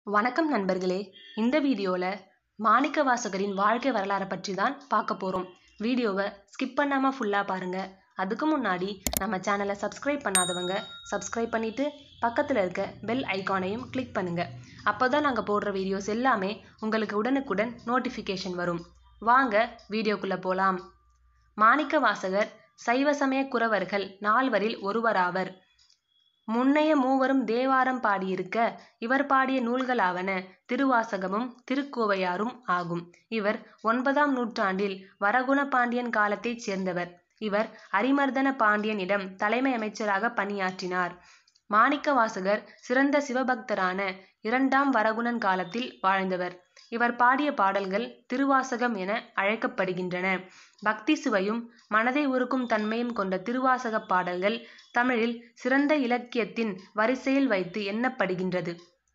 வணக்கம் நண்பர்களே இந்த வீடியோவில் மாணிக்கவாசகரின் வாழ்க்கை வரலாறை பற்றி தான் பார்க்க போகிறோம் வீடியோவை ஸ்கிப் பண்ணாமல் ஃபுல்லாக பாருங்கள் அதுக்கு முன்னாடி நம்ம சேனலை சப்ஸ்கிரைப் பண்ணாதவங்க சப்ஸ்கிரைப் பண்ணிவிட்டு பக்கத்தில் இருக்க பெல் ஐகானையும் கிளிக் பண்ணுங்கள் அப்போ தான் நாங்கள் போடுற வீடியோஸ் எல்லாமே உங்களுக்கு உடனுக்குடன் நோட்டிஃபிகேஷன் வரும் வாங்க வீடியோக்குள்ளே போகலாம் மாணிக்கவாசகர் சைவ சமய குறவர்கள் நால்வரில் ஒருவராவர் முன்னைய மூவரும் தேவாரம் பாடியிருக்க இவர் பாடிய நூல்களாவன திருவாசகமும் திருக்கோவையாரும் ஆகும் இவர் ஒன்பதாம் நூற்றாண்டில் வரகுண பாண்டியன் காலத்தைச் சேர்ந்தவர் இவர் அரிமர்தன பாண்டியனிடம் தலைமை அமைச்சராக பணியாற்றினார் மாணிக்கவாசகர் சிறந்த சிவபக்தரான இரண்டாம் வரகுணன் காலத்தில் வாழ்ந்தவர் இவர் பாடிய பாடல்கள் திருவாசகம் என அழைக்கப்படுகின்றன பக்தி சுவையும் மனதை உருக்கும் தன்மையும் கொண்ட திருவாசக பாடல்கள் தமிழில் சிறந்த இலக்கியத்தின் வரிசையில் வைத்து எண்ணப்படுகின்றது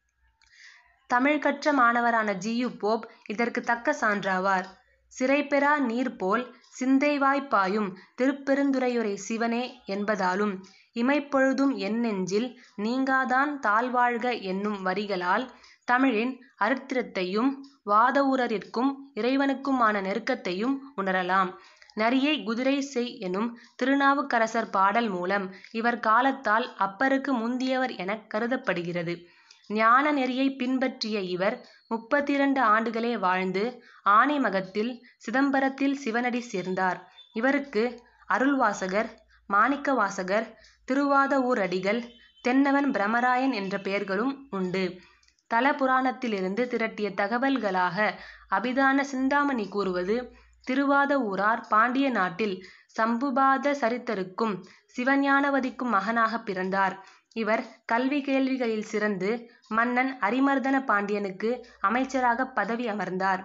தமிழ் கற்ற மாணவரான ஜியு போப் இதற்கு தக்க சான்றாவார் சிறைபெறா நீர் போல் சிந்தைவாய் பாயும் திருப்பெருந்துறையுரை சிவனே என்பதாலும் இமைப்பொழுதும் என் நெஞ்சில் நீங்காதான் தாழ்வாழ்க என்னும் வரிகளால் தமிழின் அருத்திரத்தையும் வாதவூரரிற்கும் இறைவனுக்குமான நெருக்கத்தையும் உணரலாம் நரியை குதிரை செய் எனும் திருநாவுக்கரசர் பாடல் மூலம் இவர் காலத்தால் அப்பருக்கு முந்தியவர் என கருதப்படுகிறது ஞான நெறியை பின்பற்றிய இவர் முப்பத்தி இரண்டு ஆண்டுகளே வாழ்ந்து ஆனைமகத்தில் சிதம்பரத்தில் சிவனடி சேர்ந்தார் இவருக்கு அருள்வாசகர் மாணிக்கவாசகர் திருவாத ஊரடிகள் தென்னவன் பிரமராயன் என்ற பெயர்களும் உண்டு தல புராணத்திலிருந்து திரட்டிய தகவல்களாக அபிதான சிந்தாமணி கூறுவது திருவாத ஊரார் பாண்டிய நாட்டில் சம்புபாத சரித்தருக்கும் சிவஞானவதிக்கும் மகனாக பிறந்தார் இவர் கல்வி கேள்விகளில் சிறந்து மன்னன் அரிமர்தன பாண்டியனுக்கு அமைச்சராக பதவி அமர்ந்தார்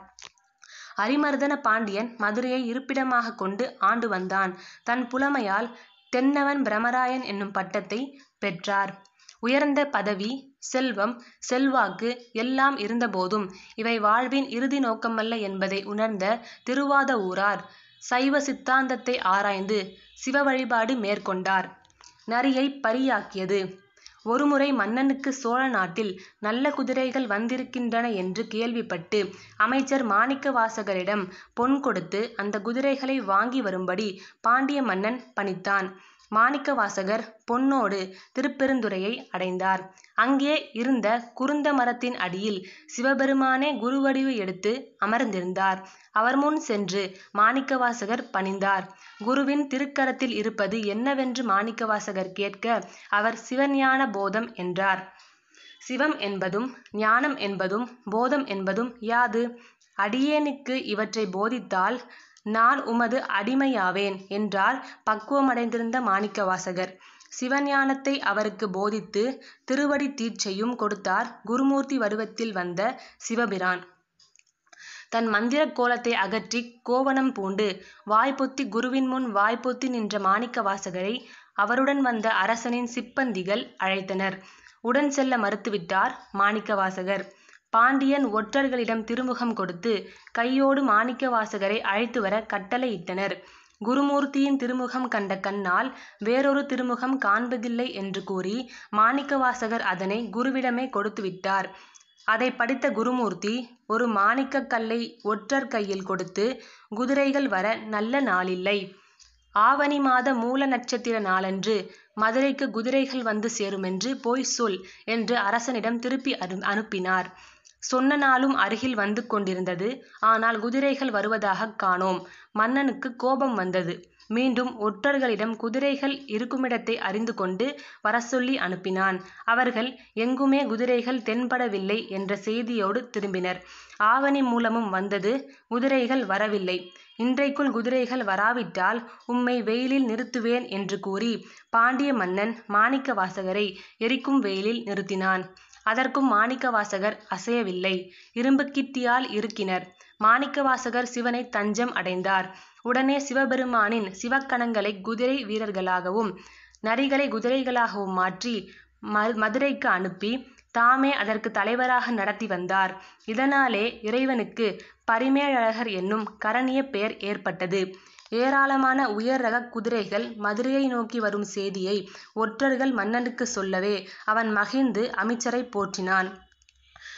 அரிமர்தன பாண்டியன் மதுரையை இருப்பிடமாக கொண்டு ஆண்டு வந்தான் தன் புலமையால் தென்னவன் பிரமராயன் என்னும் பட்டத்தை பெற்றார் உயர்ந்த பதவி செல்வம் செல்வாக்கு எல்லாம் இருந்தபோதும் இவை வாழ்வின் இறுதி நோக்கமல்ல என்பதை உணர்ந்த திருவாத ஊரார் சைவ சித்தாந்தத்தை ஆராய்ந்து சிவ வழிபாடு மேற்கொண்டார் நரியை பரியாக்கியது ஒருமுறை மன்னனுக்கு சோழ நாட்டில் நல்ல குதிரைகள் வந்திருக்கின்றன என்று கேள்விப்பட்டு அமைச்சர் மாணிக்கவாசகரிடம் பொன் கொடுத்து அந்த குதிரைகளை வாங்கி வரும்படி பாண்டிய மன்னன் பணித்தான் மாணிக்கவாசகர் பொன்னோடு திருப்பெருந்துறையை அடைந்தார் அங்கே இருந்த குருந்த மரத்தின் அடியில் சிவபெருமானே குருவடிவு எடுத்து அமர்ந்திருந்தார் அவர் முன் சென்று மாணிக்கவாசகர் பணிந்தார் குருவின் திருக்கரத்தில் இருப்பது என்னவென்று மாணிக்கவாசகர் கேட்க அவர் சிவஞான போதம் என்றார் சிவம் என்பதும் ஞானம் என்பதும் போதம் என்பதும் யாது அடியேனுக்கு இவற்றை போதித்தால் நான் உமது அடிமையாவேன் என்றார் பக்குவமடைந்திருந்த மாணிக்கவாசகர் சிவஞானத்தை அவருக்கு போதித்து திருவடி தீட்சையும் கொடுத்தார் குருமூர்த்தி வடிவத்தில் வந்த சிவபிரான் தன் மந்திர கோலத்தை அகற்றி கோவணம் பூண்டு வாய்ப்பொத்தி குருவின் முன் வாய்ப்பொத்தி நின்ற மாணிக்கவாசகரை அவருடன் வந்த அரசனின் சிப்பந்திகள் அழைத்தனர் உடன் செல்ல மறுத்துவிட்டார் மாணிக்கவாசகர் பாண்டியன் ஒற்றர்களிடம் திருமுகம் கொடுத்து கையோடு மாணிக்கவாசகரை அழைத்து வர கட்டளையிட்டனர் குருமூர்த்தியின் திருமுகம் கண்ட கண்ணால் வேறொரு திருமுகம் காண்பதில்லை என்று கூறி மாணிக்கவாசகர் அதனை குருவிடமே கொடுத்துவிட்டார் அதை படித்த குருமூர்த்தி ஒரு மாணிக்கக் கல்லை ஒற்றர் கையில் கொடுத்து குதிரைகள் வர நல்ல நாளில்லை ஆவணி மாத மூல நட்சத்திர நாளன்று மதுரைக்கு குதிரைகள் வந்து சேருமென்று போய் சொல் என்று அரசனிடம் திருப்பி அனுப்பினார் சொன்ன நாளும் அருகில் வந்து கொண்டிருந்தது ஆனால் குதிரைகள் வருவதாக காணோம் மன்னனுக்கு கோபம் வந்தது மீண்டும் ஒற்றர்களிடம் குதிரைகள் இருக்குமிடத்தை அறிந்து கொண்டு வர சொல்லி அனுப்பினான் அவர்கள் எங்குமே குதிரைகள் தென்படவில்லை என்ற செய்தியோடு திரும்பினர் ஆவணி மூலமும் வந்தது குதிரைகள் வரவில்லை இன்றைக்குள் குதிரைகள் வராவிட்டால் உம்மை வெயிலில் நிறுத்துவேன் என்று கூறி பாண்டிய மன்னன் மாணிக்க வாசகரை எரிக்கும் வெயிலில் நிறுத்தினான் அதற்கும் மாணிக்கவாசகர் அசையவில்லை இரும்பு கிட்டியால் இருக்கினர் மாணிக்கவாசகர் சிவனை தஞ்சம் அடைந்தார் உடனே சிவபெருமானின் சிவக்கணங்களை குதிரை வீரர்களாகவும் நரிகளை குதிரைகளாகவும் மாற்றி மதுரைக்கு அனுப்பி தாமே அதற்கு தலைவராக நடத்தி வந்தார் இதனாலே இறைவனுக்கு பரிமேழழகர் என்னும் கரணிய பெயர் ஏற்பட்டது ஏராளமான உயர் ரக குதிரைகள் மதுரையை நோக்கி வரும் செய்தியை ஒற்றர்கள் மன்னனுக்கு சொல்லவே அவன் மகிழ்ந்து அமைச்சரை போற்றினான்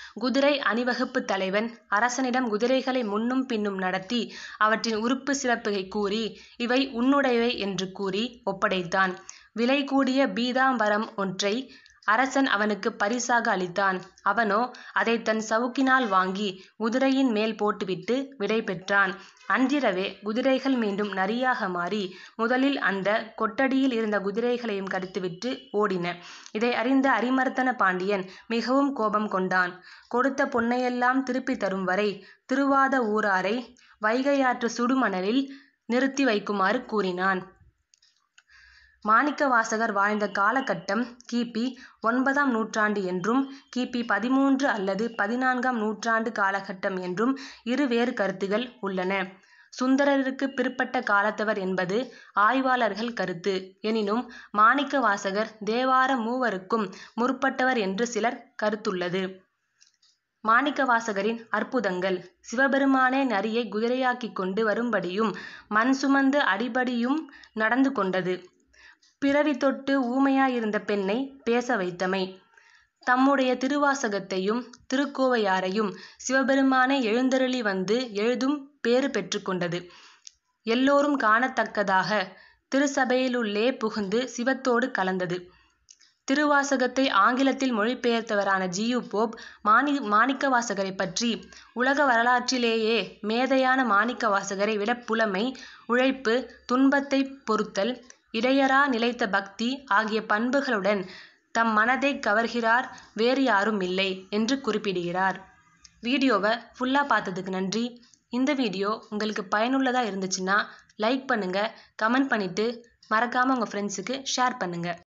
குதிரை அணிவகுப்பு தலைவன் அரசனிடம் குதிரைகளை முன்னும் பின்னும் நடத்தி அவற்றின் உறுப்பு சிறப்புகை கூறி இவை உன்னுடையவை என்று கூறி ஒப்படைத்தான் விலை கூடிய பீதாம்பரம் ஒன்றை அரசன் அவனுக்கு பரிசாக அளித்தான் அவனோ அதை தன் சவுக்கினால் வாங்கி குதிரையின் மேல் போட்டுவிட்டு விடை பெற்றான் அன்றிரவே குதிரைகள் மீண்டும் நரியாக மாறி முதலில் அந்த கொட்டடியில் இருந்த குதிரைகளையும் கடித்துவிட்டு ஓடின இதை அறிந்த அரிமர்த்தன பாண்டியன் மிகவும் கோபம் கொண்டான் கொடுத்த பொன்னையெல்லாம் திருப்பி தரும் வரை திருவாத ஊராரை வைகையாற்று சுடுமணலில் நிறுத்தி வைக்குமாறு கூறினான் மாணிக்கவாசகர் வாழ்ந்த காலகட்டம் கிபி ஒன்பதாம் நூற்றாண்டு என்றும் கிபி பதிமூன்று அல்லது பதினான்காம் நூற்றாண்டு காலகட்டம் என்றும் இரு வேறு கருத்துகள் உள்ளன சுந்தரருக்கு பிற்பட்ட காலத்தவர் என்பது ஆய்வாளர்கள் கருத்து எனினும் மாணிக்க வாசகர் தேவார மூவருக்கும் முற்பட்டவர் என்று சிலர் கருத்துள்ளது மாணிக்க வாசகரின் அற்புதங்கள் சிவபெருமானே நரியை குதிரையாக்கிக் கொண்டு வரும்படியும் மண் சுமந்து அடிபடியும் நடந்து கொண்டது பிறவி தொட்டு ஊமையாயிருந்த பெண்ணை பேச வைத்தமை தம்முடைய திருவாசகத்தையும் திருக்கோவையாரையும் சிவபெருமானை எழுந்தருளி வந்து எழுதும் பேறு பெற்றுக்கொண்டது எல்லோரும் காணத்தக்கதாக திருசபையிலுள்ளே புகுந்து சிவத்தோடு கலந்தது திருவாசகத்தை ஆங்கிலத்தில் மொழிபெயர்த்தவரான ஜியு போப் மாணி மாணிக்க வாசகரை பற்றி உலக வரலாற்றிலேயே மேதையான மாணிக்க வாசகரை விட புலமை உழைப்பு துன்பத்தை பொறுத்தல் இடையரா நிலைத்த பக்தி ஆகிய பண்புகளுடன் தம் மனதை கவர்கிறார் வேறு யாரும் இல்லை என்று குறிப்பிடுகிறார் வீடியோவை ஃபுல்லாக பார்த்ததுக்கு நன்றி இந்த வீடியோ உங்களுக்கு பயனுள்ளதாக இருந்துச்சுன்னா லைக் பண்ணுங்கள் கமெண்ட் பண்ணிவிட்டு மறக்காமல் உங்கள் ஃப்ரெண்ட்ஸுக்கு ஷேர் பண்ணுங்கள்